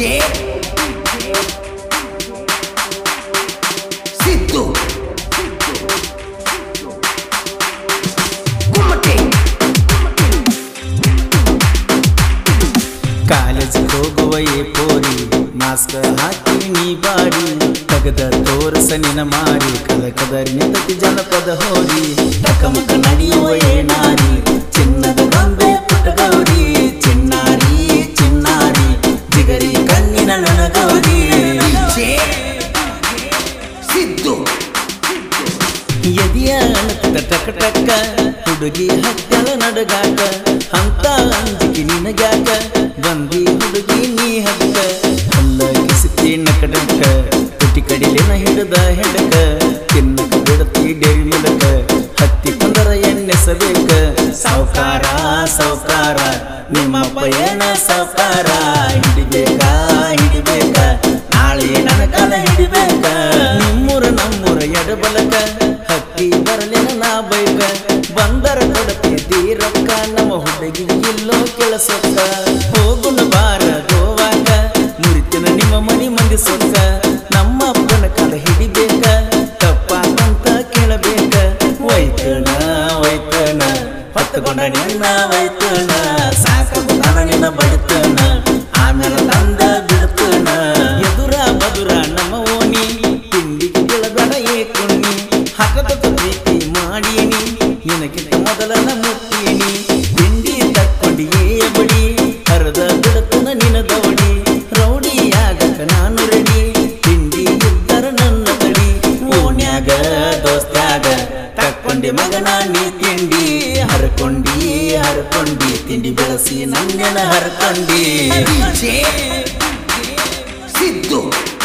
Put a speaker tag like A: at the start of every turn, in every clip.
A: ಸಿದ್ದು ಕುಮಟೆ
B: ಕಾಲೇಜಿಗೆ ಹೋಗುವ ಏ ಪೋರಿ ಮಾಸ್ಕ್ ಹಾಕಿ ನೀ ಬಾರಿ ತಗದ ತೋರಸ ನಿನ ಮಾರಿ ಕದ ಕದರಿ ನಿಂತತಿ ಜನಪದ ಹೋರಿ ಟಕಮಕ ನಡೆಯುವ ಏ ನಾರಿ ಚಿನ್ನದ ಗೊಂಬೆ ಪುಟ್ಟ ಗೌರಿ ಚಿನ್ನಾರಿ ಚಿನ್ನಾರಿ ಜಿಗರಿ ಕಣ್ಣಿನ ನನಗೌರಿ
A: ಸಿದ್ದು
B: ಎದಿಯ ಅಣಕದ ಟಕ ಟಕ ಹುಡುಗಿ ಹಕ್ಕಲ ನಡಗಾಕ ಅಂತ ಅಂಜಿಕೆ ನಿನಗ್ಯಾಕ ಬಂದಿ ಹುಡುಗಿ ನೀ ಹಕ್ಕ ಅಲ್ಲ ಕಿಸತಿ ನಕಡಕ ತುಟಿ ಕಡಿಲಿನ ಹಿಡಿದ ಹೆಡಕ ತಿನ್ನಕ ಬಿಡತಿ ಡೇರಿ ಮಿಲಕ ಹತ್ತಿ ಕುಂದರ ಎಣ್ಣೆಸಬೇಕ ಸಾವುಕಾರ ಸಾವುಕಾರ ನಿಮ್ಮಪ್ಪ ಏನ ಸಾವುಕಾರ ಹಿಡಿಬೇಕಾ ಹಿಡಿಬೇಕ ನಾಳೆ ನನ್ನ ಕಾಲ ಹಿಡಿಬೇಕ ನಿಮ್ಮೂರ ನಮ್ಮೂರ ಎಡಬಲಕ ಹತ್ತಿ ಬರಲಿನ ನಾ ಬೈಕ ಬಂದರ ಕೊಡತಿ ರೊಕ್ಕ ನಮ್ಮ ಹುಡುಗಿ ಇಲ್ಲೋ ಕೆಲಸಕ್ಕ ಹೋಗುಣ ಬಾರ ಗೋವಾಕ ಮುರಿತಿನ ನಿಮ್ಮ ಮನಿ ಮಂದಿ ಸೊಕ್ಕ ನಮ್ಮ ಅಪ್ಪನ ಕಾಲ ಹಿಡಿಬೇಕ ತಪ್ಪಾಕಂತ ಕೇಳಬೇಕ ಒಯ್ತಣ ಒಯ್ತಣ ಹೊತ್ತುಕೊಂಡ ನಿನ್ನ ಒಯ್ತಣ ಸಾಕಂತ ನಿನ್ನ ಬಡಿತಣ ಆಮೇಲೆ ತಂದ ಬಿಡ್ತಣ ಎದುರ ಬದುರ ನಮ್ಮ ಓಣಿ ತಿಂಡಿಗೆ ಬೀಳಬೇಡ ಏ ಕುಣ್ಣಿ ಹಕದ ಪ್ರೀತಿ ಮಾಡೀನಿ ನಿನಗಿಂತ ಮೊದಲನ ಮುಟ್ಟೀನಿ ತಿಂಡಿ ತಕ್ಕೊಂಡಿ ಏ ಬಡಿ ಹರದ ಬಿಡತನ ನಿನ ದವಡಿ ರೌಡಿಯಾಗಕ ನಾನು ರೆಡಿ ತಿಂಡಿ ಇದ್ದರ ನನ್ನ ತಡಿ ಓಣ್ಯಾಗ ದೋಸ್ತ್ಯಾಗ ತಕ್ಕೊಂಡಿ ಮಗನ ನೀ ತಿಂಡಿ ಹರ್ಕೊಂಡಿ ಹರ್ಕೊಂಡಿ ತಿಂಡಿ ಬೆಳೆಸಿ ನನ್ನೆನ ಹರ್ಕೊಂಡಿ
A: ಸಿದ್ದು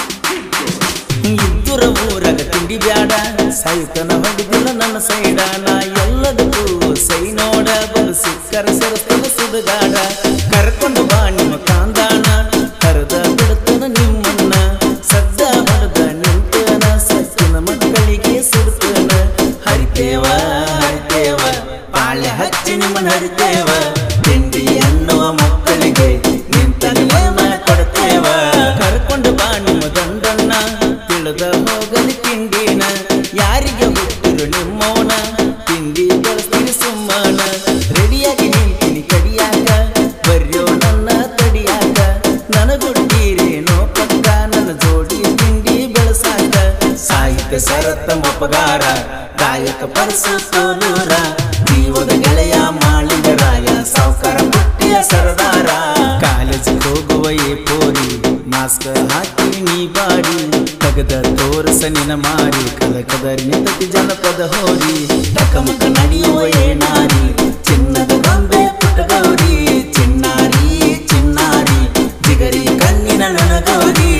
B: ಇದ್ದುರ ಊರಾಗ ತಿಂಡಿ ಬ್ಯಾಡ ಸೈತನ ಹೊಡಿದಿಲ್ಲ ನನ್ನ ಸೈಡ ನಾ ಎಲ್ಲದಕ್ಕೂ ಸೈ ನೋಡ ಬಲು ಸಿಕ್ಕರ ಸರಸ್ತನ ಸುಡುಗಾಡ ಕರ್ಕೊಂಡು ಬಾ ನಿಮ್ಮ ಕಾಂದಾಣ ಹರದ ಬಿಡುತ್ತನ ನಿಮ್ಮನ್ನ ಸದ್ದ ಹೊಡೆದ ನಿಂತನ ಸತ್ತಿನ ಮಕ್ಕಳಿಗೆ ಸುಡ್ತನ ಹರಿತೇವ ಹರಿತೇವ ಪಾಳೆ ಹಚ್ಚಿ ನಿಮ್ಮನ್ನ ಹರಿತೇವ ತಿಂಡಿ ಅನ್ನುವ ಮಕ್ಕಳಿಗೆ ನಿಂತ ನಿಮ್ಮ ಕೊಡ್ತೇವ ಕರ್ಕೊಂಡು ಬಾ ನಿಮ್ಮ ದಂಡನ್ನ ತಿಳಿದ ಹೋಗಲಿ ತಿಂಡಿನ ಯಾರಿಗೆ ಹುಟ್ಟಿರು ನಿಮ್ಮವನ ತಿಂಡಿ ಬಳಸ್ತೀನಿ ಸುಮ್ಮನ ರೆಡಿಯಾಗಿ ನಿಂತೀನಿ ಕಡಿಯಾಕ ಬರ್ಯೋ ನನ್ನ ತಡಿಯಾಕ ನನಗುಟ್ಟಿರೇನೋ ಪಕ್ಕ ನನ್ನ ಜೋಡಿ ತಿಂಡಿ ಬೆಳಸಾಕ ಸಾಹಿತ್ಯ ಸರತ್ತ ಮೊಪ್ಪಗಾರ ಗಾಯಕ ಪರಸು ಸೋಲೂರ ಜೀವದ ಗೆಳೆಯ ಮಾಳಿಗರಾಯ ಸಾವುಕಾರ ಪುಟ್ಟಿಯ ಸರದಾರ ಕಾಲೇಜಿಗೆ ಹೋಗುವ ಏ ಪೋರಿ ಮಾಸ್ಕ್ ಹಾಕಿ ನೀ ಬಾರಿ ತಗದ ತೋರಸ ನಿನ ಮಾರಿ ಕದ ಕದರಿ ನಿಂತತಿ ಜನಪದ ಹೋರಿ ಟಕಮಕ ನಡೆಯುವ ಏ ನಾರಿ ಚಿನ್ನದ ಗೊಂಬೆ ಪುಟ್ಟ ಗೌರಿ ಚಿನ್ನಾರಿ ಚಿನ್ನಾರಿ ಜಿಗರಿ ಕಣ್ಣಿನ ನನಗೌರಿ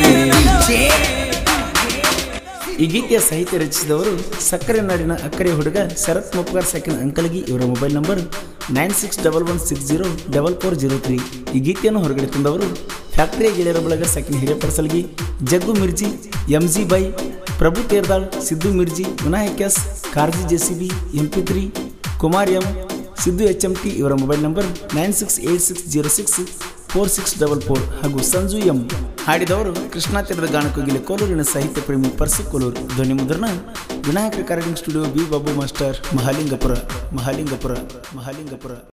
B: ಈ ಗೀತೆಯ ಸಾಹಿತ್ಯ ರಚಿಸಿದವರು ಸಕ್ಕರೆ ನಾಡಿನ ಅಕ್ಕರೆ ಹುಡುಗ ಶರತ್ ಮುಪ್ಗಾರ್ ಸೆಕೆಂಡ್ ಅಂಕಲ್ಗಿ ಇವರ mobile number nine six double one six zero double four zero three ಈ ಗೀತೆಯನ್ನು ಹೊರಗಡೆ ತಂದವರು ಫ್ಯಾಕ್ಟರಿಯ ಗೆಳೆಯರ ಬಳಗ second Hirepadasalgi Jaggu Mirji M G ಬೈ Prabhu Terdal Siddu Mirji Vinayak S Karji J C B M P three Kumar M Siddu H M T ಇವರ mobile number nine six eight six zero six four six double four ಹಾಗೂ ಸಂಜು ಎಂ ಹಾಡಿದವರು ಕೃಷ್ಣಾ ತೀರದ ಗಾನಕೋಗಿಲೆ ಕೋಲೂರಿನ ಸಾಹಿತ್ಯ ಪ್ರೇಮಿ ಪರ್ಸು ಕೋಲೂರು ಧ್ವನಿ ಮುದ್ರಣ Vinayaka recording studio B Babu master Mahalingapur Mahalingapur Mahalingapura